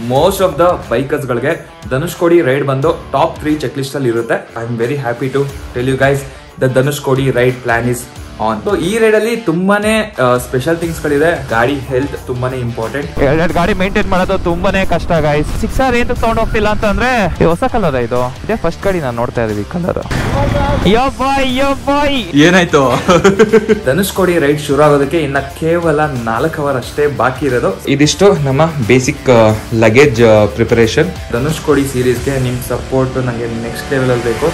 Most of the ಬೈಕರ್ಸ್ಗಳಿಗೆ Dhanushkodi ride ಬಂದು top three checklist ಅಲ್ಲಿ ಇರುತ್ತೆ I am very happy to tell you guys the Dhanushkodi ride plan is on so ಈ ride ಅಲ್ಲಿ ತುಂಬಾನೇ special things ಗಳಿದೆ ಗಾಡಿ ಹೆಲ್ತ್ ತುಂಬಾನೇ ಇಂಪಾರ್ಟೆಂಟ್ ಎರಡೆರಡು ಗಾಡಿ ಮೇಂಟೈನ್ ಮಾಡೋದು ತುಂಬಾನೇ ಕಷ್ಟ ಗಾಯ್ಸ್ ಸಿಕ್ಸ್ ಆರ್ ಏನು ತಗೊಂಡ್ ಹೋಗ್ತಿಲ್ಲ ಅಂತಂದ್ರೆ ಇದು ಹೊಸ ಕಲರ್ ಇದು ಇದೇ ಫಸ್ಟ್ ಗಾಡಿ ನಾನು ನೋಡ್ತಾ ಇದೀವಿ ಕಲರ್ ಯೋ ಬಾಯ್ ಯೋ ಬಾಯ್ ಏನಾಯ್ತು ಧನುಷ್ಕೋಡಿ ರೈಡ್ ಶುರು ಆಗೋದಕ್ಕೆ ಇನ್ನ ಕೇವಲ ನಾಲ್ಕು ಅವರ್ ಅಷ್ಟೇ ಬಾಕಿ ಇರೋದು ಇದಿಷ್ಟು ನಮ್ಮ ಬೇಸಿಕ್ ಲಗೇಜ್ ಪ್ರಿಪರೇಷನ್ ಧನುಷ್ಕೋಡಿ ಸೀರೀಸ್ಗೆ ನಿಮ್ ಸಪೋರ್ಟ್ ನನಗೆ ನೆಕ್ಸ್ಟ್ ಲೆವೆಲ್ ಅಲ್ಲಿ ಬೇಕು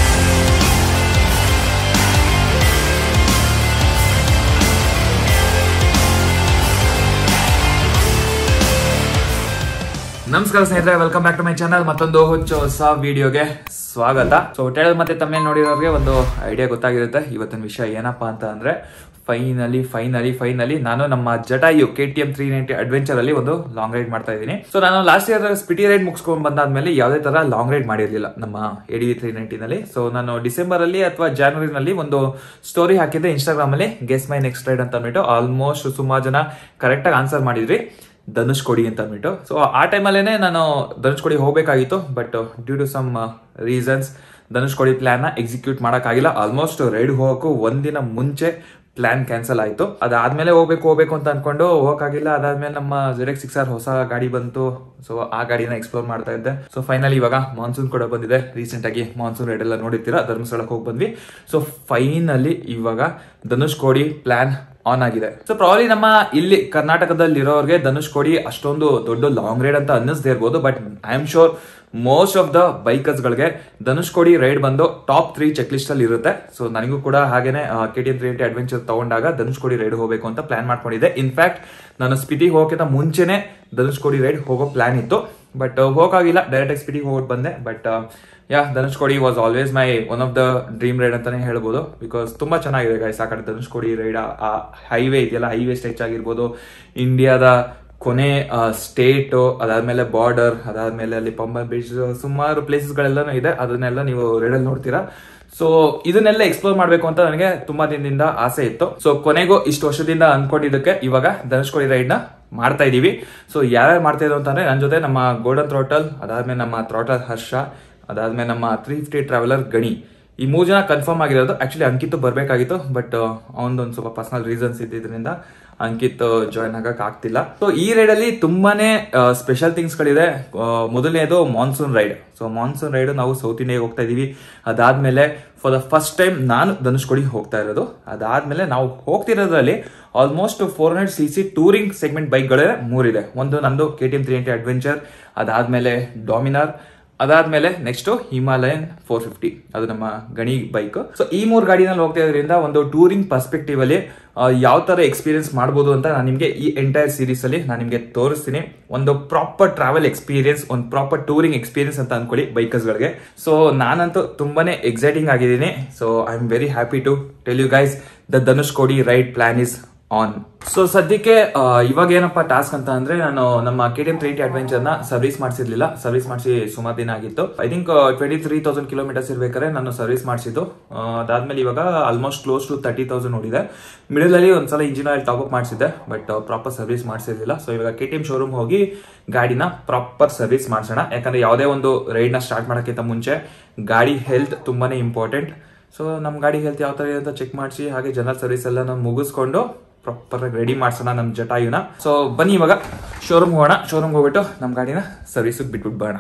ನಮಸ್ಕಾರ ಸ್ನೇಹಿತರೆ welcome back to my channel ಮತ್ತೊಂದು ಹೊಚ್ಚ ಹೊಸ ವಿಡಿಯೋಗೆ ಸ್ವಾಗತ ಸೊ ಟೇಳಲ್ ಮತ್ತೆ ತಮ್ಮೇ ನೋಡಿರೋರಿಗೆ ಒಂದು ಐಡಿಯಾ ಗೊತ್ತಾಗಿರುತ್ತೆ ಇವತ್ತಿನ ವಿಷಯ ಏನಪ್ಪಾ ಅಂತ ಅಂದ್ರೆ ಫೈನಲಿ ಫೈನಲಿ ಫೈನಲಿ ನಾನು ನಮ್ಮ Jatayu K T M three ninety adventure ಅಲ್ಲಿ ಒಂದು ಲಾಂಗ್ ರೈಡ್ ಮಾಡ್ತಾ ಇದ್ದೀನಿ ಸೊ ನಾನು ಲಾಸ್ಟ್ ಇಯರ್ ಸ್ಪಿಟಿ ರೈಡ್ ಮುಗಿಸ್ಕೊಂಡ್ ಬಂದಾದ್ಮೇಲೆ ಯಾವುದೇ ತರ ಲಾಂಗ್ ರೈಡ್ ಮಾಡಿರ್ಲಿಲ್ಲ ನಮ್ಮ ಎ ಡಿ ತ್ರೀ ನೈಂಟಿನಲ್ಲಿ ಸೊ ನಾನು ಡಿಸೆಂಬರ್ ಅಲ್ಲಿ ಅಥವಾ ಜಾನ್ವರಿನಲ್ಲಿ ಒಂದು ಸ್ಟೋರಿ ಹಾಕಿದ್ದೆ ಇನ್ಸ್ಟಾಗ್ರಾಮ್ ಅಲ್ಲಿ ಗೆಸ್ ಮೈ ನೆಕ್ಸ್ಟ್ ರೈಡ್ ಅಂತ ಅಂದ್ಬಿಟ್ಟು ಆಲ್ಮೋಸ್ಟ್ ಸುಮಾರು ಜನ ಕರೆಕ್ಟ್ ಆಗಿ ಆನ್ಸರ್ ಮಾಡಿದ್ರಿ ಧನುಷ್ ಕೊಡಿ ಅಂತ ಅಂದ್ಬಿಟ್ಟು ಸೊ ಆ ಟೈಮಲ್ಲೇ ನಾನು ಧನುಷ್ ಕೊಡಿ ಹೋಗಬೇಕಾಗಿತ್ತು but due to some reasons Dhanushkodi plan execute ಮಾಡೋಕ್ಕಾಗಿಲ್ಲ ಆಲ್ಮೋಸ್ಟ್ ರೈಡ್ ಹೋಗೋಕ್ಕೂ ಒಂದಿನ ಮುಂಚೆ ಪ್ಲಾನ್ ಕ್ಯಾನ್ಸಲ್ ಆಯ್ತು ಅದಾದ್ಮೇಲೆ ಹೋಗ್ಬೇಕು ಹೋಗ್ಬೇಕು ಅಂತ ಅನ್ಕೊಂಡು ಹೋಗಕ್ಕಾಗಿಲ್ಲ ಅದಾದ್ಮೇಲೆ ನಮ್ಮ ಜೆಡೆಕ್ ಸಿಕ್ಸ್ ಆರ್ ಹೊಸ ಗಾಡಿ ಬಂತು ಸೊ ಆ ಗಾಡಿನ ಎಕ್ಸ್ಪ್ಲೋರ್ ಮಾಡ್ತಾ ಇದ್ದೆ ಸೊ ಫೈನಲಿ ಇವಾಗ ಮಾನ್ಸೂನ್ ಕೂಡ ಬಂದಿದೆ ರೀಸೆಂಟ್ ಆಗಿ ಮಾನ್ಸೂನ್ ರೈಡ್ ಎಲ್ಲ ನೋಡಿರ್ತೀರಾ ಧರ್ಮಸ್ಥಳಕ್ಕೆ ಹೋಗಿ ಬಂದ್ವಿ ಸೊ ಫೈನಲಿ ಇವಾಗ ಧನುಷ್ ಕೋಡಿ ಪ್ಲಾನ್ ಆನ್ ಆಗಿದೆ ಸೊ ಪ್ರಾಬ್ಲಿ ನಮ್ಮ ಇಲ್ಲಿ ಕರ್ನಾಟಕದಲ್ಲಿ ಇರೋರಿಗೆ ಧನುಷ್ ಕೋಡಿ ಅಷ್ಟೊಂದು ದೊಡ್ಡ ಲಾಂಗ್ ರೈಡ್ ಅಂತ ಅನ್ನಿಸದೇ ಇರ್ಬೋದು but I am sure most of the bikers ಗಳಿಗೆ ಧನುಷ್ ಕೋಡಿ ರೈಡ್ ಬಂದು ಟಾಪ್ ತ್ರೀ ಚೆಕ್ ಲಿಸ್ಟ್ ಅಲ್ಲಿ ಇರುತ್ತೆ ಸೊ ನನಗೂ ಕೂಡ ಹಾಗೇನೆ K T M three adventure ತಗೊಂಡಾಗ ಧನುಷ್ ಕೋಡಿ ರೈಡ್ ಹೋಗಬೇಕು ಅಂತ ಪ್ಲಾನ್ ಮಾಡ್ಕೊಂಡಿದ್ದೆ ಇನ್ಫ್ಯಾಕ್ಟ್ ನಾನು ಸ್ಪಿಟಿಗೆ ಹೋಗೋಕ್ಕಿಂತ ಮುಂಚೆನೆ ಧನುಷ್ ಕೋಡಿ ರೈಡ್ ಹೋಗೋ ಪ್ಲಾನ್ ಇತ್ತು ಬಟ್ ಹೋಗೋಕ್ಕಾಗಿಲ್ಲ ಡೈರೆಕ್ಟ್ ಆಗಿ ಸ್ಪಿಟಿಗೆ ಹೋಗೋದು ಬಂದೆ but yeah Dhanushkodi was always my one of the dream ride ಅಂತಾನೆ ಹೇಳ್ಬೋದು ಬಿಕಾಸ್ ತುಂಬಾ ಚೆನ್ನಾಗಿದೆ ಗೈಸ್ ಆ ಕಡೆ ಧನುಷ್ ಕೋಡಿ ರೈಡ್ ಆ ಹೈವೇ ಇದೆಯಲ್ಲ ಹೈವೇ ಸ್ಟೆಚ್ ಆಗಿರ್ಬೋದು ಇಂಡಿಯಾದ ಕೊನೆ ಸ್ಟೇಟ್ ಅದಾದ್ಮೇಲೆ ಬಾರ್ಡರ್ ಅದಾದ್ಮೇಲೆ ಅಲ್ಲಿ ಪಂಬ ಬೀಚ್ ಸುಮಾರು ಪ್ಲೇಸಸ್ಗಳೆಲ್ಲನೂ ಇದೆ ಅದನ್ನೆಲ್ಲ ನೀವು ರೈಡಲ್ಲಿ ನೋಡ್ತೀರಾ ಸೊ ಇದನ್ನೆಲ್ಲ ಎಕ್ಸ್ಪ್ಲೋರ್ ಮಾಡ್ಬೇಕು ಅಂತ ನನಗೆ ತುಂಬಾ ದಿನದಿಂದ ಆಸೆ ಇತ್ತು ಸೊ ಕೊನೆಗೂ ಇಷ್ಟು ವರ್ಷದಿಂದ ಅನ್ಕೊಂಡಿದ್ದಕ್ಕೆ ಇವಾಗ ಧನುಷ್ಕೋಡಿ ರೈಡ್ ನ ಮಾಡ್ತಾ ಇದೀವಿ ಸೊ ಯಾರ್ಯಾರು ಮಾಡ್ತಾ ಇದ್ರು ಅಂತಂದ್ರೆ ನನ್ನ ಜೊತೆ ನಮ್ಮ ಗೋಲ್ಡನ್ ಥ್ರೋಟಲ್ ಅದಾದ್ಮೇಲೆ ನಮ್ಮ ಥ್ರೋಟಲ್ ಹರ್ಷ ಅದಾದ್ಮೇಲೆ ನಮ್ಮ ತ್ರೀ ಫಿಫ್ಟಿ ಟ್ರಾವೆಲರ್ ಗಣಿ ಈ ಮೂರು ಜನ ಕನ್ಫರ್ಮ್ ಆಗಿರೋದು ಆಕ್ಚುಲಿ ಅಂಕಿತ್ ಬರಬೇಕಾಗಿತ್ತು ಬಟ್ ಅವನದೊಂದು ಸ್ವಲ್ಪ ಪರ್ಸನಲ್ ರೀಸನ್ಸ್ ಇದ್ದಿದ್ರಿಂದ ಅಂಕಿತ್ ಜಾಯ್ನ್ ಆಗಕ್ ಆಗ್ತಿಲ್ಲ ಸೊ ಈ ರೈಡ್ ಅಲ್ಲಿ ತುಂಬಾನೇ ಸ್ಪೆಷಲ್ ಥಿಂಗ್ಸ್ ಗಳಿದೆ ಮೊದಲನೇದು monsoon ride so monsoon ride ನಾವು ಸೌತ್ ಇಂಡಿಯಾಗೆ ಹೋಗ್ತಾ ಇದೀವಿ ಅದಾದ್ಮೇಲೆ ಫಾರ್ ದ ಫಸ್ಟ್ ಟೈಮ್ ನಾನು ಧನುಷ್ಕೋಡಿ ಹೋಗ್ತಾ ಇರೋದು ಅದಾದ್ಮೇಲೆ ನಾವು ಹೋಗ್ತಿರೋದ್ರಲ್ಲಿ almost four hundred C C touring segment ಬೈಕ್ಗಳೇ ಮೂರಿದೆ ಒಂದು ನಂದು K T M three adventure ಅದಾದ್ಮೇಲೆ ಡಾಮಿನಾರ್ ಅದಾದ್ಮೇಲೆ ನೆಕ್ಸ್ಟ್ ಹಿಮಾಲಯನ್ ಫೋರ್ ಫಿಫ್ಟಿ ಅದು ನಮ್ಮ ಗಣಿ ಬೈಕ್ ಸೊ ಈ ಮೂರು ಗಾಡಿನಲ್ಲಿ ಹೋಗ್ತಾ ಇದ್ರಿಂದ ಒಂದು ಟೂರಿಂಗ್ ಪರ್ಸ್ಪೆಕ್ಟಿವ್ ಅಲ್ಲಿ ಯಾವ ತರ ಎಕ್ಸ್ಪೀರಿಯನ್ಸ್ ಮಾಡ್ಬೋದು ಅಂತ ನಾನು ನಿಮಗೆ ಈ ಎಂಟೈರ್ ಸೀರೀಸ್ ಅಲ್ಲಿ ನಾನು ನಿಮಗೆ ತೋರಿಸ್ತೀನಿ ಒಂದು ಪ್ರಾಪರ್ ಟ್ರಾವೆಲ್ ಎಕ್ಸ್ಪೀರಿಯನ್ಸ್ ಒಂದು ಪ್ರಾಪರ್ ಟೂರಿಂಗ್ ಎಕ್ಸ್ಪೀರಿಯನ್ಸ್ ಅಂತ ಅನ್ಕೊಳ್ಳಿ ಬೈಕರ್ಸ್ ಗಳಿಗೆ ಸೊ ನಾನಂತೂ ತುಂಬಾನೇ ಎಕ್ಸೈಟಿಂಗ್ ಆಗಿದ್ದೀನಿ so I am very happy to tell you guys the Dhanushkodi ride plan is on so ಸದ್ಯಕ್ಕೆ ಇವಾಗ ಏನಪ್ಪಾ ಟಾಸ್ಕ್ ಅಂತ ಅಂದ್ರೆ ನಾನು ನಮ್ಮ K T M three adventure ನ ಸರ್ವಿಸ್ ಮಾಡಿಸಿರ್ಲಿಲ್ಲ ಸರ್ವಿಸ್ ಮಾಡಿಸಿ ಸುಮಾರು ದಿನ ಆಗಿತ್ತು I think twenty three thousand kilometres ಇರ್ಬೇಕಾದ್ರೆ ನಾನು ಸರ್ವಿಸ್ ಮಾಡಿಸಿದ್ದು ಅದಾದ್ಮೇಲೆ ಇವಾಗ almost close to thirty thousand ನೋಡಿದೆ ಮಿಡಲ್ ಅಲ್ಲಿ ಒಂದ್ಸಲ ಇಂಜಿನ್ ಆಯಿಲ್ ಟಾಪ್ ಅಪ್ ಮಾಡಿಸಿದ್ದೆ ಬಟ್ ಪ್ರಾಪರ್ ಸರ್ವಿಸ್ ಮಾಡಿಸಿರ್ಲಿಲ್ಲ ಸೊ ಇವಾಗ ಕೆ ಟಿ ಎಂ ಶೋರೂಮ್ ಹೋಗಿ ಗಾಡಿನ ಪ್ರಾಪರ್ ಸರ್ವಿಸ್ ಮಾಡಿಸೋಣ ಯಾಕಂದ್ರೆ ಯಾವುದೇ ಒಂದು ರೈಡ್ ನ ಸ್ಟಾರ್ಟ್ ಮಾಡೋಕ್ಕಿಂತ ಮುಂಚೆ ಗಾಡಿ ಹೆಲ್ತ್ ತುಂಬಾನೇ ಇಂಪಾರ್ಟೆಂಟ್ ಸೊ ನಮ್ಮ ಗಾಡಿ ಹೆಲ್ತ್ ಯಾವ ತರ ಇದೆ ಅಂತ ಚೆಕ್ ಮಾಡಿಸಿ ಹಾಗೆ ಜನರಲ್ ಸರ್ವಿಸ್ ಎಲ್ಲ ನಾವು ಮುಗಿಸ್ಕೊಂಡು ಪ್ರಾಪರ್ ಆಗಿ ರೆಡಿ ಮಾಡ್ಸೋಣ ನಮ್ಮ ಜಟಾಯುನ ಸೊ ಬನ್ನಿ ಇವಾಗ ಶೋರೂಮ್ ಹೋಗೋಣ ಶೋರೂಮ್ ಹೋಗ್ಬಿಟ್ಟು ನಮ್ಮ ಗಾಡಿನ ಸರ್ವಿಸಿಗೆ ಬಿಟ್ಬಿಟ್ಟು ಬರೋಣ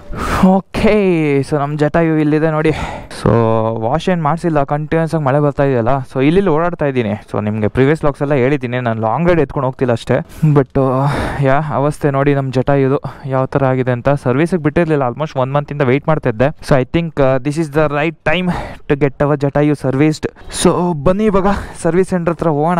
ಓಕೆ ಸೊ ನಮ್ಮ ಜಟಾಯು ಇಲ್ಲಿದೆ ನೋಡಿ ಸೊ ವಾಶ್ ಏನು ಮಾಡಿಸಿಲ್ಲ ಕಂಟಿನ್ಯೂಸ್ ಆಗಿ ಮಳೆ ಬರ್ತಾ ಇದೆಯಲ್ಲ ಸೊ ಇಲ್ಲಿ ಓಡಾಡ್ತಾ ಇದ್ದೀನಿ ಸೊ ನಿಮಗೆ ಪ್ರಿವಿಯಸ್ ಲಾಕ್ಸ್ ಎಲ್ಲ ಹೇಳಿದ್ದೀನಿ ನಾನು ಲಾಂಗ್ ರೈಡ್ ಎತ್ಕೊಂಡು ಹೋಗ್ತಿಲ್ಲ ಅಷ್ಟೇ ಬಟ್ ಯಾ ಅವಸ್ಥೆ ನೋಡಿ ನಮ್ಮ ಜಟಾಯುದು ಯಾವ ಥರ ಆಗಿದೆ ಅಂತ ಸರ್ವಿಸಿಗೆ ಬಿಟ್ಟಿರಲಿಲ್ಲ ಆಲ್ಮೋಸ್ಟ್ ಒನ್ ಮಂತಿಂದ ವೆಯ್ಟ್ ಮಾಡ್ತಿದ್ದೆ so I think this is the right time to get our Jatayu serviced so ಬನ್ನಿ ಇವಾಗ ಸರ್ವಿಸ್ ಸೆಂಟರ್ ಹತ್ರ ಹೋಗೋಣ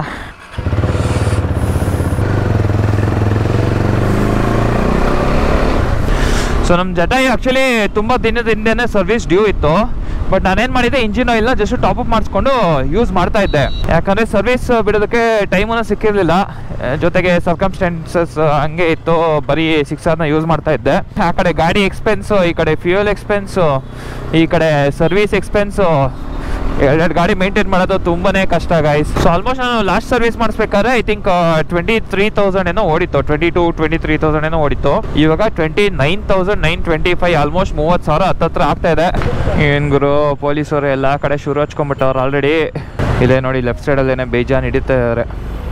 ಸೊ ನಮ್ಮ ಜಟಾಯು ಆ್ಯಕ್ಚುಲಿ ತುಂಬ ದಿನದ ಹಿಂದೆನೇ ಸರ್ವಿಸ್ ಡ್ಯೂ ಇತ್ತು ಬಟ್ ನಾನೇನು ಮಾಡಿದ್ದೆ ಇಂಜಿನ್ ಆಯಿಲ್ನ ಜಸ್ಟ್ ಟಾಪ್ ಅಪ್ ಮಾಡಿಸ್ಕೊಂಡು ಯೂಸ್ ಮಾಡ್ತಾ ಇದ್ದೆ ಯಾಕಂದರೆ ಸರ್ವಿಸ್ ಬಿಡೋದಕ್ಕೆ ಟೈಮನ್ನು ಸಿಕ್ಕಿರಲಿಲ್ಲ ಜೊತೆಗೆ ಸರ್ಕಮ್ಸ್ಟೆನ್ಸಸ್ ಹಂಗೆ ಇತ್ತು ಬರೀ ಸಿಕ್ಸ್ ಆರ್ನ ಯೂಸ್ ಮಾಡ್ತಾ ಇದ್ದೆ ಆ ಕಡೆ ಗಾಡಿ ಎಕ್ಸ್ಪೆನ್ಸು ಈ ಕಡೆ ಫ್ಯೂಯಲ್ ಎಕ್ಸ್ಪೆನ್ಸು ಈ ಕಡೆ ಸರ್ವಿಸ್ ಎಕ್ಸ್ಪೆನ್ಸು ಎರಡೆರಡು ಗಾಡಿ ಮೇಂಟೈನ್ ಮಾಡೋದು ತುಂಬಾನೇ ಕಷ್ಟ ಗಾಯ್ಸ್ ಸೊ ಆಲ್ಮೋಸ್ಟ್ ನಾನು ಲಾಸ್ಟ್ ಸರ್ವಿಸ್ ಮಾಡಿಸ್ಬೇಕಾದ್ರೆ I think twenty three thousand ಏನೋ ಓಡಿತ್ತು twenty two twenty three thousand ಏನೋ ಓಡಿತ್ತು ಇವಾಗ twenty nine thousand nine twenty five almost ಮೂವತ್ತು ಸಾವಿರ ಹತ್ತತ್ರ ಆಗ್ತಾ ಇದೆ ಏನ್ ಗುರು ಪೊಲೀಸರು ಎಲ್ಲ ಕಡೆ ಶುರು ಹಚ್ಕೊಂಡ್ಬಿಟ್ಟವ್ರು ಆಲ್ರೆಡಿ ಇಲ್ಲೇ ನೋಡಿ ಲೆಫ್ಟ್ ಸೈಡಲ್ಲೇನೆ ಬೇಜಾನ್ ಹಿಡಿತಾ ಇದ್ದಾರೆ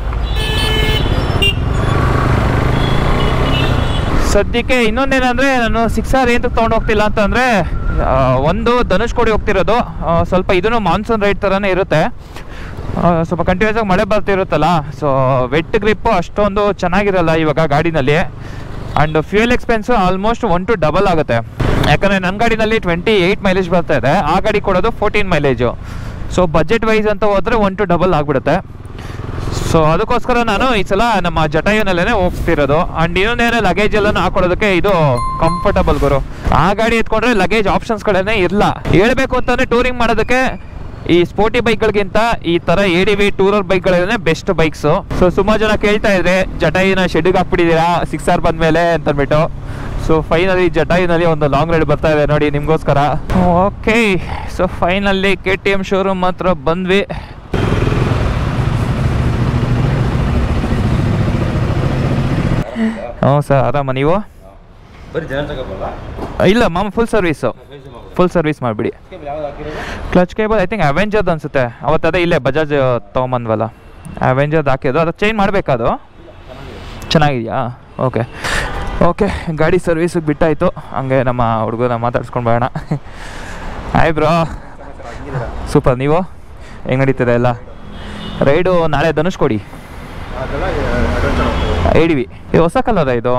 ಸದ್ಯಕ್ಕೆ ಇನ್ನೊಂದೇನಂದ್ರೆ ನಾನು ಸಿಕ್ಸ್ ಆರ್ ಏನು ತೊಗೊಂಡು ಹೋಗ್ತಿಲ್ಲ ಅಂತಂದ್ರೆ ಆ, ಒಂದು ಧನುಷ್ಕೋಡಿ ಹೋಗ್ತಿರೋದು ಆ, ಸ್ವಲ್ಪ ಇದನ್ನು ಮಾನ್ಸೂನ್ ರೈಡ್ ಥರನೇ ಇರುತ್ತೆ ಆ, ಸ್ವಲ್ಪ ಕಂಟಿನ್ಯೂಸ್ ಆಗಿ ಮಳೆ ಬರ್ತಿರುತ್ತಲ್ಲ ಸೊ ವೆಟ್ ಗ್ರಿಪ್ಪು ಅಷ್ಟೊಂದು ಚೆನ್ನಾಗಿರಲ್ಲ ಇವಾಗ ಗಾಡಿನಲ್ಲಿ and fuel expense almost one to double ಆಗುತ್ತೆ ಯಾಕಂದರೆ ನನ್ನ ಗಾಡಿನಲ್ಲಿ ಟ್ವೆಂಟಿ ಏಯ್ಟ್ ಮೈಲೇಜ್ ಬರ್ತಾ ಇದೆ ಆ ಗಾಡಿ ಕೊಡೋದು fourteen mileage so budget wise ಅಂತ ಹೋದರೆ ಒನ್ ಟು ಡಬಲ್ ಆಗಿಬಿಡುತ್ತೆ ಸೊ ಅದಕ್ಕೋಸ್ಕರ ನಾನು ಈ ಸಲ ನಮ್ಮ ಜಟಾಯುನಲ್ಲೇ ಹೋಗ್ತಿರೋದು ಅಂಡ್ ಇನ್ನೊಂದೇನೆ ಲಗೇಜ್ ಎಲ್ಲ ಹಾಕೊಳ್ಳೋದಕ್ಕೆ ಇದು ಕಂಫರ್ಟಬಲ್ ಗುರು ಆ ಗಾಡಿ ಎತ್ಕೊಂಡ್ರೆ ಲಗೇಜ್ ಆಪ್ಷನ್ಸ್ಗಳನ್ನೇ ಇಲ್ಲ ಹೇಳ್ಬೇಕು ಅಂತಂದ್ರೆ ಟೂರಿಂಗ್ ಮಾಡೋದಕ್ಕೆ ಈ ಸ್ಪೋರ್ಟಿ ಬೈಕ್ಗಳಿಗಿಂತ ಈ ತರ ಎ ಡಿ ವಿ ಟೂರರ್ ಬೈಕ್ಗಳೇ ಬೆಸ್ಟ್ ಬೈಕ್ಸು ಸೊ ಸುಮಾರು ಜನ ಕೇಳ್ತಾ ಇದ್ರೆ ಜಟಾಯಿನ ಶೆಡ್ಗೆ ಹಾಕ್ಬಿಟ್ಟಿದ್ದೀರಾ ಸಿಕ್ಸ್ ಆರ್ ಬಂದ್ಮೇಲೆ ಅಂತ ಅಂದ್ಬಿಟ್ಟು ಸೊ ಫೈನಲಿ ಜಟಾಯಿನಲ್ಲಿ ಒಂದು ಲಾಂಗ್ ರೈಡ್ ಬರ್ತಾ ಇದೆ ನೋಡಿ ನಿಮಗೋಸ್ಕರ okay so finally K T M showroom ಹತ್ರ ಬಂದ್ವಿ ಹ್ಞೂ ಸರ್ ಆರಾಮ ನೀವು ಬರೀ ಜನ ತಗೋಬಲ್ಲ ಇಲ್ಲ ಮಾಮ ಫುಲ್ ಸರ್ವೀಸು ಫುಲ್ ಸರ್ವಿಸ್ ಮಾಡಿಬಿಡಿ ಕ್ಲಚ್ ಕೇಬಲ್ ಐ ಥಿಂಕ್ ಅವೆಂಜರ್ದು ಅನ್ಸುತ್ತೆ ಅವತ್ತು ಅದೇ ಇಲ್ಲೇ ಬಜಾಜ್ ತೊಗೊಂಬಂದ್ವಲ್ಲ ಅವೆಂಜರ್ದು ಹಾಕಿದ್ದು ಅದು ಚೇಂಜ್ ಮಾಡಬೇಕಾದು ಚೆನ್ನಾಗಿದೆಯಾ ಓಕೆ ಓಕೆ ಗಾಡಿ ಸರ್ವೀಸಿಗೆ ಬಿಟ್ಟಾಯಿತು ಹಂಗೆ ನಮ್ಮ ಹುಡುಗನ ಮಾತಾಡ್ಸ್ಕೊಂಡು ಬರೋಣ ಆಯ್ ಬ್ರೋ ಸೂಪರ್ ನೀವು ಹೆಂಗೆ ನಡೀತಿದೆ ಎಲ್ಲ ರೈಡು ನಾಳೆ ಧನುಷ್ ಕೊಡಿ ಐಡಿವಿ ಇದು ಹೊಸ ಕಲರ ಇದು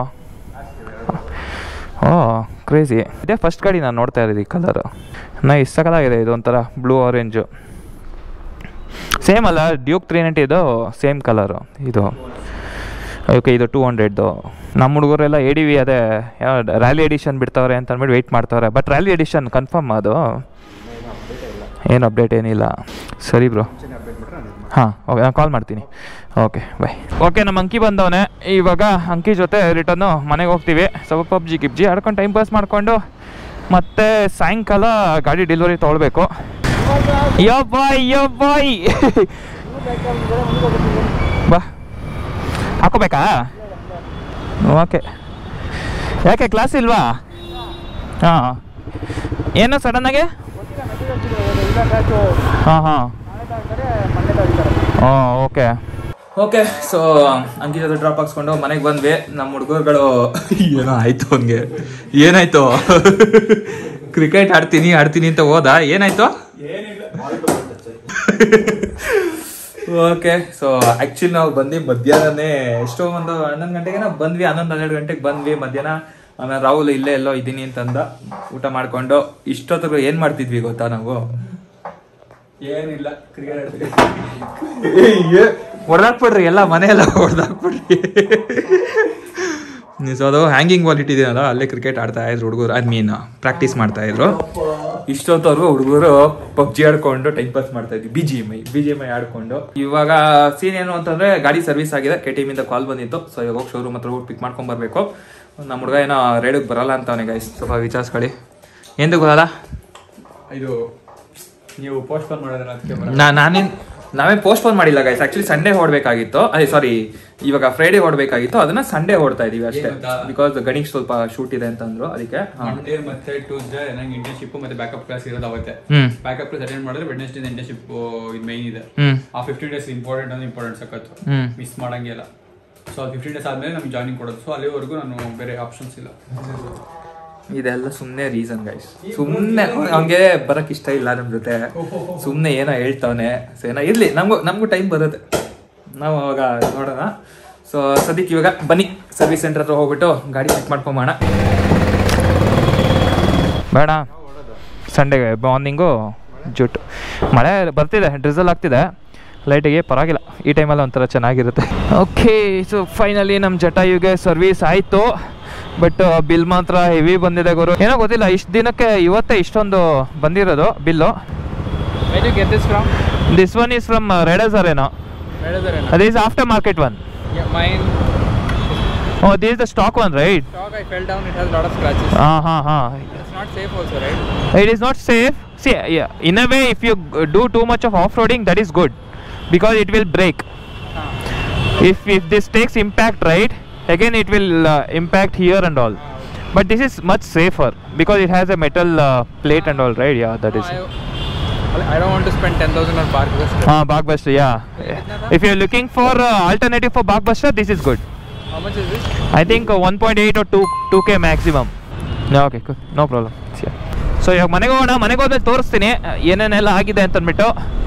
ಓ ಕ್ರೇಜಿ ಇದೇ ಫಸ್ಟ್ ಗಾಡಿ ನಾನು ನೋಡ್ತಾ ಇರೋದು ಈ ಕಲರು ನೈಸ್ ಸಕಲಾಗಿದೆ ಇದು ಒಂಥರ ಬ್ಲೂ ಆರೆಂಜು ಸೇಮ್ ಅಲ್ಲ ಡ್ಯೂಕ್ ತ್ರೀ ನೈಂಟಿ ಇದು ಸೇಮ್ ಕಲರು ಇದು ಓಕೆ ಇದು ಟೂ ಹಂಡ್ರೆಡ್ದು ನಮ್ಮ ಹುಡುಗರೆಲ್ಲ ಎ ಡಿ ವಿ ಅದೇ ರ್ಯಾಲಿ ಎಡಿಷನ್ ಬಿಡ್ತಾವ್ರೆ ಅಂತ ಅಂದ್ಬಿಟ್ಟು ವೆಯ್ಟ್ ಮಾಡ್ತಾವ್ರೆ ಬಟ್ ರ್ಯಾಲಿ ಎಡಿಷನ್ ಕನ್ಫರ್ಮ್ ಅದು ಏನು ಅಪ್ಡೇಟ್ ಏನಿಲ್ಲ ಸರಿ ಬ್ರೋ ಹಾಂ ಓಕೆ ನಾನು ಕಾಲ್ ಮಾಡ್ತೀನಿ ಓಕೆ ಬಾಯ್ ಓಕೆ ನಮ್ಮ ಅಂಕಿ ಬಂದವನೆ ಇವಾಗ ಅಂಕಿ ಜೊತೆ ರಿಟರ್ನು ಮನೆಗೆ ಹೋಗ್ತೀವಿ ಸ್ವಲ್ಪ ಪಬ್ಜಿ ಗಿಬ್ಜಿ ಆಡ್ಕೊಂಡು ಟೈಮ್ ಪಾಸ್ ಮಾಡಿಕೊಂಡು ಮತ್ತೆ ಸಾಯಂಕಾಲ ಗಾಡಿ ಡೆಲಿವರಿ ತೊಗೊಳ್ಬೇಕು ಯೋ ಬಾಯ್ ಯೋ ಬಾಯ್ ಬಾ ಹಾಕೋಬೇಕಾ ಓಕೆ ಯಾಕೆ ಕ್ಲಾಸ್ ಇಲ್ವಾ ಹಾಂ ಏನು ಸಡನ್ನಾಗೆ ಹಾಂ ಹಾಂ ಹಾಂ ಓಕೆ ಓಕೆ ಸೊ ಅಂಕಿ ಜೊತೆ ಡ್ರಾಪ್ ಹಾಕ್ಸ್ಕೊಂಡು ಮನೆಗೆ ಬಂದ್ವಿ ನಮ್ಮ ಹುಡುಗರುಗಳು ಏನೋ ಆಯ್ತು ಹಂಗೆ ಏನಾಯ್ತು ಕ್ರಿಕೆಟ್ ಆಡ್ತೀನಿ ಆಡ್ತೀನಿ ಅಂತ ಹೋದ ಏನಾಯ್ತು ಓಕೆ ಸೊ ಆಕ್ಚುಲಿ ನಾವು ಬಂದ್ವಿ ಮಧ್ಯಾಹ್ನನೇ ಎಷ್ಟೋ ಒಂದು ಹನ್ನೊಂದು ಗಂಟೆಗೆ ನಾವು ಬಂದ್ವಿ ಹನ್ನೊಂದು ಹನ್ನೆರಡು ಗಂಟೆಗೆ ಬಂದ್ವಿ ಮಧ್ಯಾಹ್ನ ಆಮೇಲೆ ರಾಹುಲ್ ಇಲ್ಲೇ ಎಲ್ಲೋ ಇದ್ದೀನಿ ಅಂತಂದ ಊಟ ಮಾಡ್ಕೊಂಡು ಇಷ್ಟೊತ್ತಿಗೆ ಏನ್ ಮಾಡ್ತಿದ್ವಿ ಗೊತ್ತಾ ನಾವು ಏನಿಲ್ಲ ಕ್ರಿಕೆಟ್ ಹೊಡೆದಾಕ್ಬಿಡ್ರಿ ಎಲ್ಲ ಮನೆ ಎಲ್ಲ ಹೊಡೆದಾಕ್ಬಿಡ್ರಿ ಸೊ ಅದು ಹ್ಯಾಂಗಿಂಗ್ ವಾಲ್ ಇಟ್ಟಿದ್ದೀನಲ್ಲ ಅಲ್ಲೇ ಕ್ರಿಕೆಟ್ ಆಡ್ತಾ ಇದ್ರು ಹುಡುಗರು ಐ ಮೀನ್ ಪ್ರಾಕ್ಟೀಸ್ ಮಾಡ್ತಾ ಇದ್ರು ಇಷ್ಟೊತ್ತವರೆಗೂ ಹುಡುಗರು ಪಬ್ಜಿ ಆಡ್ಕೊಂಡು ಟೈಮ್ ಪಾಸ್ ಮಾಡ್ತಾ ಇದ್ವಿ B G M I B G M I ಆಡ್ಕೊಂಡು ಇವಾಗ ಸೀನ್ ಏನು ಅಂತಂದ್ರೆ ಗಾಡಿ ಸರ್ವಿಸ್ ಆಗಿದೆ ಕೆ ಟಿ ಇಂದ ಕಾಲ್ ಬಂದಿತ್ತು ಸೊ ಇವಾಗ ಹೋಗಿ ಶೋರೂಮ್ ಹತ್ರ ಹೋಗಿ ಪಿಕ್ ಮಾಡ್ಕೊಂಡ್ ಬರ್ಬೇಕು ನಮ್ಮ ಹುಡುಗ ಏನೋ ರೇಡಿಗೆ ಬರಲ್ಲ ಅಂತ ಅವನಿಗೆ ಸ್ವಲ್ಪ ವಿಚಾರಿಸ್ಕೊಳ್ಳಿ ಎಂದು ಬರಲ್ಲ ಇದು ನೀವು ಪೋಸ್ಟ್ಪೋನ್ ಮಾಡೋದನ್ನ ಅದಕ್ಕೆ ಬರಲ್ಲ. ನಾ ನಾನೇನ್ ನಾವೇ ಪೋಸ್ಟ್ಪೋನ್ ಮಾಡಿಲ್ಲ ಗೈಸ್ ಆಕ್ಚುಲಿ ಸಂಡೇ ಹೊಡ್ಬೇಕಾಗಿತ್ತು ಅದೇ ಸಾರಿ ಇವಾಗ ಫ್ರೈಡೇ ಹೊಡ್ಬೇಕಾಗಿತ್ತು ಅದನ್ನ ಸಂಡೇ ಹೊಡ್ತಾ ಇದೀವಿ ಅಷ್ಟೇ ಏನ್ ಗೊತ್ತಾ? ಬಿಕಾಸ್ ಗಣಿಕ್ ಸ್ವಲ್ಪ ಶೂಟ್ ಇದೆ ಅಂತಂದ್ರು ಅದಕ್ಕೆ ಹಾ. ಮಂಡೇ ಮತ್ತೆ ಟ್ಯೂಸ್ಡೇ ನಂಗೆ ಇಂಟರ್ನ್ಶಿಪ್ ಮತ್ತೆ ಬ್ಯಾಕಪ್ ಕ್ಲಾಸ್ ಇರೋದು ಅವತ್ತೆ ಹ್ಮ್ ಬ್ಯಾಕಪ್ ಕ್ಲಾಸ್ ಅಟೆಂಡ್ ಮಾಡಿದ್ರೆ ವೆಡ್ನೆಸ್ಡೇ ಇಂಟರ್ನ್ಶಿಪ್ ಇದು ಮೈನ್ ಇದೆ ಹ್ಮ್ ಆ ಫಿಫ್ಟೀನ್ ಡೇಸ್ ಇಂಪಾರ್ಟೆಂಟ್ ಅಂದ್ರೆ ಇಂಪಾರ್ಟೆಂಟ್ ಸಖತ್ತು ಹ್ಮ್ ಮಿಸ್ ಮಾಡಂಗಿಲ್ಲ ಸೊ ಅದು ಫಿಫ್ಟೀನ್ ಡೇಸ್ ಆದ್ಮೇಲೆ ನಮ್ಗೆ ಜಾಯ್ನಿಂಗ್ ಕೊಡೋದು ಸೊ ಅಲ್ಲಿವರೆಗೂ ನಾನು ಬೇರೆ ಆಪ್ಷನ್ಸ್ ಇಲ್ಲ ಇದೆಲ್ಲ ಸುಮ್ಮನೆ ರೀಸನ್ ಗೈಸ್ ಸುಮ್ಮನೆ ಅವ್ನಿಗೆ ಬರಕ್ ಇಷ್ಟ ಇಲ್ಲ ನಮ್ ಜೊತೆ ಸುಮ್ಮನೆ ಏನೋ ಹೇಳ್ತಾವನೆ ಸೊ ಏನೋ ಇರ್ಲಿ ನಮಗೂ ನಮಗೂ ಟೈಮ್ ಬರುತ್ತೆ ನಾವು ಅವಾಗ ನೋಡೋಣ ಸೊ ಸದ್ಯಕ್ಕೆ ಇವಾಗ ಬನ್ನಿ ಸರ್ವಿಸ್ ಸೆಂಟರ್ ಹತ್ರ ಹೋಗ್ಬಿಟ್ಟು ಗಾಡಿ ಚೆಕ್ ಮಾಡ್ಕೊಂಬೋಣ ಬೇಡ ಸಂಡೇಗೆ ಮಾರ್ನಿಂಗು ಜುಟ್ಟು ಮಳೆ ಬರ್ತಿದೆ ಡ್ರಿಸಲ್ ಆಗ್ತಿದೆ ಲೈಟಿಗೆ ಪರವಾಗಿಲ್ಲ ಈ ಟೈಮಲ್ಲಿ ಒಂಥರ ಚೆನ್ನಾಗಿರುತ್ತೆ ಓಕೆ ಸೊ ಫೈನಲಿ ನಮ್ಮ ಜಟಾಯುಗೆ ಸರ್ವಿಸ್ ಆಯಿತು ಬಟ್ ಬಿಲ್ ಮಾತ್ರ ಹೆವಿ ಬಂದಿದೆ ಗುರು ಏನೋ ಗೊತ್ತಿಲ್ಲ ಇಷ್ಟು ದಿನಕ್ಕೆ ಇವತ್ತೇ ಇಷ್ಟೊಂದು ಬಂದಿರೋದು bill Where you get this from? This one is from ರೆಡಸರ್ ಏನೋ Where is it? ಅದೇ is after market one Yeah, mine. Oh, this is the stock one, right? Dog, I fell down. It has a lot of scratches. Uh huh, huh. It's not safe also, right? It is not safe. See, yeah, in a way, if you uh, do too much of off-roading, that is good because it will break. If if this takes impact, right, again it will uh, impact here and all. But this is much safer because it has a metal uh, plate and all, right? Yeah, that No, is. I, I don't want to spend 10,000 on park just. Ah, Blockbuster, yeah. If you're looking for uh, alternative for Blockbuster, this is good. How much is this? I think uh, 1.8 or 2 2k maximum. Yeah, okay, cool. No problem. So ಇವಾಗ ಮನೆಗೆ ಹೋಗೋಣ ಮನೆಗೆ ಹೋದ್ಮೇಲೆ ತೋರಿಸ್ತೀನಿ ಅಹ್, ಏನೇನೆಲ್ಲ ಆಗಿದೆ ಅಂತ ಅಂದ್ಬಿಟ್ಟು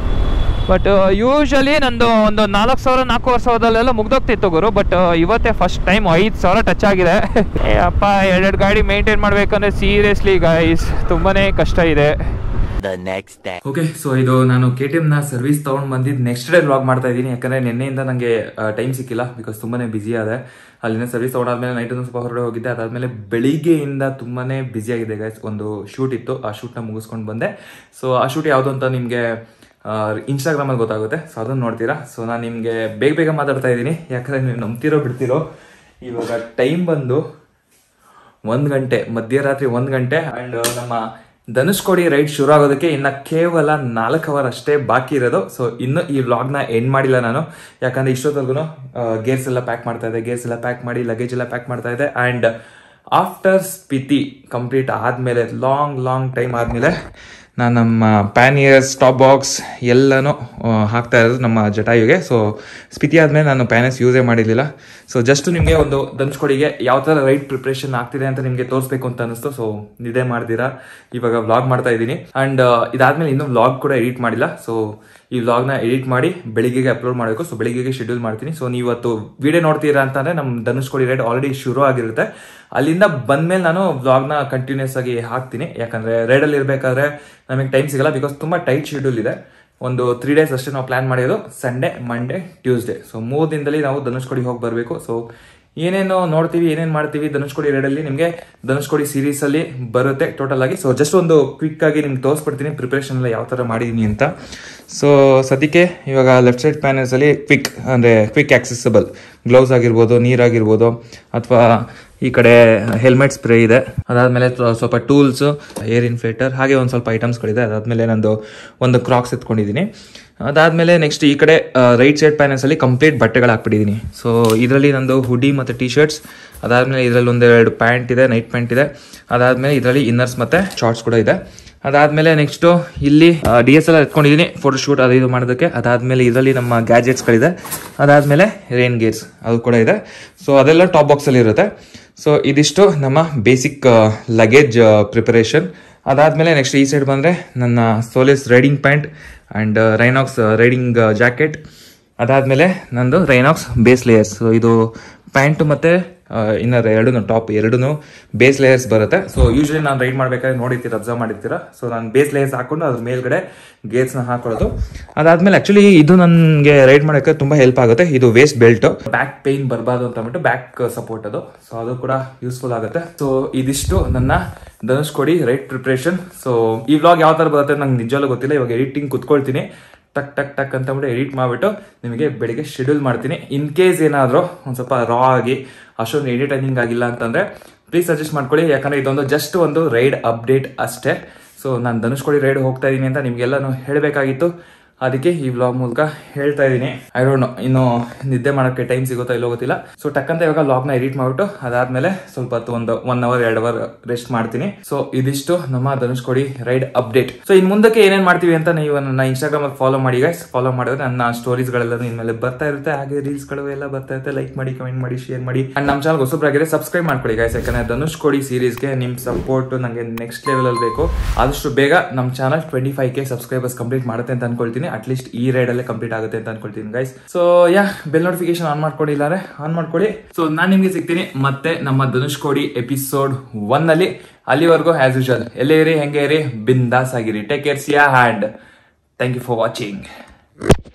ಬಟ್ ಯೂಶಲಿ ನಂದು ಒಂದು ನಾಲ್ಕು ಸಾವಿರ ನಾಲ್ಕೂವರೆ ಸಾವಿರದಲ್ಲೆಲ್ಲ ಮುಗ್ದೋಗ್ತಿತ್ತು ಗುರು ಬಟ್ ಇವತ್ತೇ ಫಸ್ಟ್ ಟೈಮ್ ಐದು ಸಾವಿರ ಟಚ್ ಆಗಿದೆ ಏ ಅಪ್ಪ ಎರಡೆರಡು ಗಾಡಿ ಮೇಂಟೈನ್ ಮಾಡ್ಬೇಕಂದ್ರೆ ಸೀರಿಯಸ್ಲಿ ಗೈಸ್ ತುಂಬಾನೇ ಕಷ್ಟ ಇದೆ the next day. Okay so ಇದು ನಾನು ಕೆ ಟಿ ನ ಸರ್ವಿಸ್ ತಗೊಂಡ್ ಬಂದಿದ್ದು ನೆಕ್ಸ್ಟ್ ಡೇ ವ್ಲಾಗ್ ಮಾಡ್ತಾ ಇದ್ದೀನಿ ಯಾಕಂದ್ರೆ ನಿನ್ನೆಯಿಂದ ನನಗೆ ಟೈಮ್ ಸಿಕ್ಕಿಲ್ಲ ಬಿಕಾಸ್ ತುಂಬಾನೇ ಬಿಸಿ ಆದೆ ಅಲ್ಲಿನ ಸರ್ವಿಸ್ ತಗೊಂಡಾದ್ಮೇಲೆ ನೈಟ್ ಒಂದು ಸ್ವಲ್ಪ ಹೊರಗಡೆ ಹೋಗಿದ್ದೆ ಅದಾದ್ಮೇಲೆ ಬೆಳಿಗ್ಗೆಯಿಂದ ತುಂಬಾನೇ ಬಿಸಿ ಆಗಿದೆ ಗೈಸ್ ಒಂದು ಶೂಟ್ ಇತ್ತು ಆ ಶೂಟ್ನ ಮುಗಿಸ್ಕೊಂಡು ಬಂದೆ ಸೊ ಆ ಶೂಟ್ ಯಾವುದು ಅಂತ ನಿಮಗೆ ಇನ್ಸ್ಟಾಗ್ರಾಮಲ್ಲಿ ಗೊತ್ತಾಗುತ್ತೆ ಸೊ ಅದನ್ನು ನೋಡ್ತೀರಾ ಸೊ ನಾನು ನಿಮಗೆ ಬೇಗ ಬೇಗ ಮಾತಾಡ್ತಾ ಇದ್ದೀನಿ ಯಾಕಂದ್ರೆ ನೀವು ನಂಬ್ತಿರೋ ಬಿಡ್ತಿರೋ ಇವಾಗ ಟೈಮ್ ಬಂದು ಒಂದ್ ಗಂಟೆ ಮಧ್ಯರಾತ್ರಿ ಒಂದ್ ಗಂಟೆ ಅಂಡ್ ನಮ್ಮ ಧನುಷ್ಕೋಡಿ ರೈಡ್ ಶುರು ಆಗೋದಕ್ಕೆ ಇನ್ನ ಕೇವಲ ನಾಲ್ಕು ಅವರ್ ಅಷ್ಟೇ ಬಾಕಿ ಇರೋದು ಸೊ ಇನ್ನು ಈ ವ್ಲಾಗ್ ನ ಎಂಡ್ ಮಾಡಿಲ್ಲ ನಾನು ಯಾಕಂದ್ರೆ ಇಷ್ಟೊತ್ತವರೆಗೂ ಗೇರ್ಸ್ ಎಲ್ಲ ಪ್ಯಾಕ್ ಮಾಡ್ತಾ ಇದೆ ಗೇರ್ಸ್ ಎಲ್ಲ ಪ್ಯಾಕ್ ಮಾಡಿ ಲಗೇಜ್ ಎಲ್ಲ ಪ್ಯಾಕ್ ಮಾಡ್ತಾ ಇದೆ ಅಂಡ್ ಆಫ್ಟರ್ ಸ್ಪಿತಿ ಕಂಪ್ಲೀಟ್ ಆದ್ಮೇಲೆ ಲಾಂಗ್ ಲಾಂಗ್ ಟೈಮ್ ಆದ್ಮೇಲೆ ನಾನು ನಮ್ಮ ಪ್ಯಾನಿಯರ್ಸ್ ಟಾಪ್ ಬಾಕ್ಸ್ ಎಲ್ಲನೂ ಆ, ಹಾಕ್ತಾ ಇರೋದು ನಮ್ಮ ಜಟಾಯುಗೆ ಸೊ ಸ್ಪಿತಿ ಆದ್ಮೇಲೆ ನಾನು ಪ್ಯಾನಸ್ ಯೂಸೇ ಮಾಡಿರಲಿಲ್ಲ ಸೊ ಜಸ್ಟ್ ನಿಮಗೆ ಒಂದು ಧನುಷ್ಕೋಡಿಗೆ ಯಾವ ಥರ ರೈಟ್ ಪ್ರಿಪ್ರೇಷನ್ ಆಗ್ತಿದೆ ಅಂತ ನಿಮಗೆ ತೋರಿಸ್ಬೇಕು ಅಂತ ಅನಿಸ್ತು ಸೊ ನಿದ್ದೆ ಮಾಡ್ದಿರಾ ಇವಾಗ ವ್ಲಾಗ್ ಮಾಡ್ತಾ ಇದ್ದೀನಿ ಅಂಡ್ ಇದಾದ್ಮೇಲೆ ಇನ್ನೂ ವ್ಲಾಗ್ ಕೂಡ ಎಡಿಟ್ ಮಾಡಿಲ್ಲ ಸೊ ಈ ವ್ಲಾಗ್ನ ಎಡಿಟ್ ಮಾಡಿ ಬೆಳಿಗ್ಗೆಗೆ ಅಪ್ಲೋಡ್ ಮಾಡಬೇಕು ಸೊ ಬೆಳಿಗ್ಗೆಗೆ ಶೆಡ್ಯೂಲ್ ಮಾಡ್ತೀನಿ ಸೊ ನೀವು ಇವತ್ತು ವಿಡಿಯೋ ನೋಡ್ತೀರಾ ಅಂತಂದ್ರೆ ನಮ್ಮ ಧನುಷ್ಕೋಡಿ ರೈಡ್ ಆಲ್ರೆಡಿ ಶುರು ಆಗಿರುತ್ತೆ ಅಲ್ಲಿಂದ ಬಂದ್ಮೇಲೆ ನಾನು ವ್ಲಾಗ್ನ ಕಂಟಿನ್ಯೂಸ್ ಆಗಿ ಹಾಕ್ತೀನಿ ಯಾಕಂದ್ರೆ ರೈಡಲ್ಲಿ ಇರಬೇಕಾದ್ರೆ ನಮಗೆ ಟೈಮ್ ಸಿಗಲ್ಲ ಬಿಕಾಸ್ ತುಂಬಾ ಟೈಟ್ ಶೆಡ್ಯೂಲ್ ಇದೆ ಒಂದು ತ್ರೀ ಡೇಸ್ ಅಷ್ಟೇ ನಾವು ಪ್ಲಾನ್ ಮಾಡಿರೋದು ಸಂಡೇ ಮಂಡೇ ಟ್ಯೂಸ್ಡೇ ಸೊ ಮೂರು ದಿನದಲ್ಲಿ ನಾವು ಧನುಷ್ಕೋಡಿ ಹೋಗಿ ಬರಬೇಕು ಸೊ ಏನೇನು ನೋಡ್ತೀವಿ ಏನೇನು ಮಾಡ್ತೀವಿ ಧನುಷ್ಕೋಡಿ ರೈಡಲ್ಲಿ ನಿಮಗೆ ಧನುಷ್ಕೋಡಿ ಸೀರೀಸ್ ಅಲ್ಲಿ ಬರುತ್ತೆ ಟೋಟಲ್ ಆಗಿ ಸೊ ಜಸ್ಟ್ ಒಂದು ಕ್ವಿಕ್ ಆಗಿ ನಿಮ್ಗೆ ತೋರಿಸ್ಬಿಡ್ತೀನಿ ಪ್ರಿಪ್ರೇಷನ್ ಎಲ್ಲ ಯಾವ ಥರ ಮಾಡಿದೀನಿ ಅಂತ ಸೊ ಸದ್ಯಕ್ಕೆ ಇವಾಗ ಲೆಫ್ಟ್ ಸೈಡ್ ಪ್ಯಾನಲ್ಸ್ ಅಲ್ಲಿ ಕ್ವಿಕ್ ಅಂದ್ರೆ ಕ್ವಿಕ್ ಆಕ್ಸೆಸಿಬಲ್ ಗ್ಲೌಸ್ ಆಗಿರ್ಬೋದು ನೀರಾಗಿರ್ಬೋದು ಅಥವಾ ಈ ಕಡೆ ಹೆಲ್ಮೆಟ್ ಸ್ಪ್ರೇ ಇದೆ ಅದಾದ್ಮೇಲೆ ತ- ಸ್ವಲ್ಪ ಟೂಲ್ಸ್ ಏರ್ ಇನ್ಫ್ಲೇಟರ್ ಹಾಗೆ ಒಂದು ಸ್ವಲ್ಪ ಐಟಮ್ಸ್ಗಳಿದೆ ಅದಾದ್ಮೇಲೆ ನಂದು ಒಂದು ಕ್ರಾಕ್ಸ್ ಎತ್ಕೊಂಡಿದ್ದೀನಿ ಅದಾದ್ಮೇಲೆ ನೆಕ್ಸ್ಟ್ ಈ ಕಡೆ ರೈಟ್ ಸೈಡ್ ಪ್ಯಾನಲ್ಸ್ ಅಲ್ಲಿ ಕಂಪ್ಲೀಟ್ ಬಟ್ಟೆಗಳು ಹಾಕ್ಬಿಟ್ಟಿದ್ದೀನಿ ಸೊ ಇದರಲ್ಲಿ ನಂದು ಹುಡಿ ಮತ್ತು ಟಿ ಶರ್ಟ್ಸ್ ಅದಾದ್ಮೇಲೆ ಇದರಲ್ಲಿ ಒಂದೆರಡು ಪ್ಯಾಂಟ್ ಇದೆ ನೈಟ್ ಪ್ಯಾಂಟ್ ಇದೆ ಅದಾದ್ಮೇಲೆ ಇದರಲ್ಲಿ ಇನ್ನರ್ಸ್ ಮತ್ತೆ ಶಾರ್ಟ್ಸ್ ಕೂಡ ಇದೆ ಅದಾದ್ಮೇಲೆ ನೆಕ್ಸ್ಟ್ ಇಲ್ಲಿ ಡಿ ಎಸ್ ಎಲ್ ಎತ್ಕೊಂಡಿದ್ದೀನಿ ಫೋಟೋ ಶೂಟ್ ಅದು ಇದು ಮಾಡೋದಕ್ಕೆ ಅದಾದ್ಮೇಲೆ ಇದರಲ್ಲಿ ನಮ್ಮ ಗ್ಯಾಜೆಟ್ಸ್ಗಳಿದೆ ಅದಾದ್ಮೇಲೆ ರೇನ್ ಗೇರ್ಸ್ ಅದು ಕೂಡ ಇದೆ ಸೊ ಅದೆಲ್ಲ ಟಾಪ್ ಬಾಕ್ಸ್ ಅಲ್ಲಿ ಇರುತ್ತೆ ಸೊ ಇದಿಷ್ಟು ನಮ್ಮ ಬೇಸಿಕ್ ಲಗೇಜ್ ಪ್ರಿಪರೇಷನ್ ಅದಾದ್ಮೇಲೆ ನೆಕ್ಸ್ಟ್ ಈ ಸೈಡ್ ಬಂದ್ರೆ ನನ್ನ Solace riding pant and Rynox riding jacket ಅದಾದ್ಮೇಲೆ ನಂದು ರೈನಾಕ್ಸ್ ಬೇಸ್ ಲೇಯರ್ಸ್ ಸೊ ಇದು ಪ್ಯಾಂಟ್ ಮತ್ತೆ ಇನ್ನರ್ ಎರಡು ಟಾಪ್ ಎರಡೂ ಬೇಸ್ ಲೇಯರ್ಸ್ ಬರುತ್ತೆ ಸೊ ಯೂಶಲಿ ನಾನು ರೈಡ್ ಮಾಡ್ಬೇಕಾದ್ರೆ ನೋಡಿರ್ತೀರ ಅಬ್ಸರ್ವ್ ಮಾಡಿರ್ತೀರ ಸೊ ನಾನು ಬೇಸ್ ಲೇಯರ್ಸ್ ಹಾಕೊಂಡು ಅದ್ರ ಮೇಲ್ಗಡೆ ಗೇರ್ಸ್ ನ ಹಾಕೊಳ್ಳೋದು ಅದಾದ್ಮೇಲೆ ಆಕ್ಚುಲಿ ಇದು ನನಗೆ ರೈಡ್ ಮಾಡೋಕೆ ತುಂಬಾ ಹೆಲ್ಪ್ ಆಗುತ್ತೆ ಇದು ವೇಸ್ಟ್ ಬೆಲ್ಟ್ ಬ್ಯಾಕ್ ಪೇನ್ ಬರಬಾರ್ದು ಅಂತ ಅಂದ್ಬಿಟ್ಟು ಬ್ಯಾಕ್ ಸಪೋರ್ಟ್ ಅದು ಸೊ ಅದು ಕೂಡ ಯೂಸ್ಫುಲ್ ಆಗುತ್ತೆ ಸೊ ಇದಿಷ್ಟು ನನ್ನ ಧನುಷ್ಕೋಡಿ ರೈಟ್ ಪ್ರಿಪ್ರೇಷನ್ ಸೊ ಈ ವ್ಲಾಗ್ ಯಾವ ತರ ಬರುತ್ತೆ ನಂಗೆ ನಿಜವಾಗ್ಲೂ ಗೊತ್ತಿಲ್ಲ ಇವಾಗ ಎಡಿಟಿಂಗ್ ಕುತ್ಕೊಳ್ತೀನಿ ಟಕ್ ಟಕ್ ಟಕ್ ಅಂತ ಅಂದ್ಬಿಟ್ಟು ಎಡಿಟ್ ಮಾಡಿಬಿಟ್ಟು ನಿಮಗೆ ಬೆಳಿಗ್ಗೆ ಶೆಡ್ಯೂಲ್ ಮಾಡ್ತೀನಿ ಇನ್ ಕೇಸ್ ಏನಾದರೂ ಒಂದು ಸ್ವಲ್ಪ ರಾ ಆಗಿ ಅಷ್ಟೊಂದು ಎಡಿಟಿಂಗ್ ಆಗಿಲ್ಲ ಅಂತಂದ್ರೆ ಪ್ಲೀಸ್ ಸಜೆಸ್ಟ್ ಮಾಡ್ಕೊಳ್ಳಿ ಯಾಕಂದ್ರೆ ಇದೊಂದು ಜಸ್ಟ್ ಒಂದು ರೈಡ್ ಅಪ್ಡೇಟ್ ಅಷ್ಟೇ ಸೊ ನಾನು ಧನುಷ್ಕೋಡಿ ರೈಡ್ ಹೋಗ್ತಾ ಇದೀನಿ ಅಂತ ನಿಮ್ಗೆಲ್ಲಾನು ಹೇಳಬೇಕಾಗಿತ್ತು ಅದಕ್ಕೆ ಈ ವ್ಲಾಗ್ ಮೂಲಕ ಹೇಳ್ತಾ ಇದ್ದೀನಿ ಐ ಡೋಂಟ್ ನೋ ಇನ್ನು ನಿದ್ದೆ ಮಾಡೋಕ್ಕೆ ಟೈಮ್ ಸಿಗುತ್ತಾ ಇಲ್ಲೋ ಗೊತ್ತಿಲ್ಲ ಸೊ ಟಕ್ಕಂತ ಇವಾಗ ವ್ಲಾಗ್ನ ಎಡಿಟ್ ಮಾಡ್ಬಿಟ್ಟು ಅದಾದ್ಮೇಲೆ ಸ್ವಲ್ಪ ಹೊತ್ತು ಒಂದು ಒನ್ ಅವರ್ ಎರಡು ಅವರ್ ರೆಸ್ಟ್ ಮಾಡ್ತೀನಿ ಸೊ ಇದಿಷ್ಟು ನಮ್ಮ ಧನುಷ್ಕೋಡಿ ರೈಡ್ ಅಪ್ಡೇಟ್ ಸೊ ಇನ್ ಮುಂದಕ್ಕೆ ಏನೇನ್ ಮಾಡ್ತೀವಿ ಅಂತ ನೀವು ನನ್ನ ಇನ್ಸ್ಟಾಗ್ರಾಮ್ ಅಲ್ಲಿ ಫಾಲೋ ಮಾಡಿ ಗೈಸ್ ಫಾಲೋ ಮಾಡಿದ್ರೆ ನನ್ನ ಸ್ಟೋರೀಸ್ ಗಳೆಲ್ಲ ಇನ್ಮೇಲೆ ಬರ್ತಾ ಇರುತ್ತೆ ಹಾಗೆ ರೀಲ್ಸ್ ಗಳು ಎಲ್ಲ ಬರ್ತಾ ಇರುತ್ತೆ ಲೈಕ್ ಮಾಡಿ ಕಮೆಂಟ್ ಮಾಡಿ ಶೇರ್ ಮಾಡಿ ಅಂಡ್ ನಮ್ಮ ಚಾನಲ್ ಹೊಸಬ್ರಾಗಿದೆ ಸಬ್ಸ್ಕ್ರೈಬ್ ಮಾಡ್ಕೊಳ್ಳಿ ಗೈಸ್ ಯಾಕಂದ್ರೆ ಧನುಷ್ಕೋಡಿ ಸೀರೀಸ್ಗೆ ನಿಮ್ ಸಪೋರ್ಟ್ ನಂಗೆ ನೆಕ್ಸ್ಟ್ ಲೆವೆಲ್ ಅಲ್ಲಿ ಬೇಕು ಆದಷ್ಟು ಬೇಗ ನಮ್ಮ channel twenty five K subscribers complete ಮಾಡುತ್ತೆ ಅಂತ ಅನ್ಕೊಳ್ತೀನಿ ಅಟ್ಲೀಸ್ಟ್ ಈ ರೈಡ್ ಅಲ್ಲೇ ಕಂಪ್ಲೀಟ್ ಆಗುತ್ತೆ ಅಂತ ಅನ್ಕೊಳ್ತೀನಿ ಗೈಸ್ ಸೊ ಯಾ ಬೆಲ್ ನೋಟಿಫಿಕೇಶನ್ ಆನ್ ಮಾಡ್ಕೊಂಡಿದ್ದಾರೆ ಆನ್ ಮಾಡ್ಕೊಳ್ಳಿ ಸೊ ನಾನು ನಿಮ್ಗೆ ಸಿಗ್ತೀನಿ ಮತ್ತೆ ನಮ್ಮ ಧನುಷ್ಕೋಡಿ ಎಪಿಸೋಡ್ ಒನ್ ಅಲ್ಲಿ ಅಲ್ಲಿವರೆಗೂ ಆಸ್ ಯೂಶಲ್ ಎಲ್ಲೇ ಇರಿ ಹೆಂಗೆ ಇರಿ ಬಿಂದಾಸ್ ಆಗಿರಿ take care see ya and thank you for watching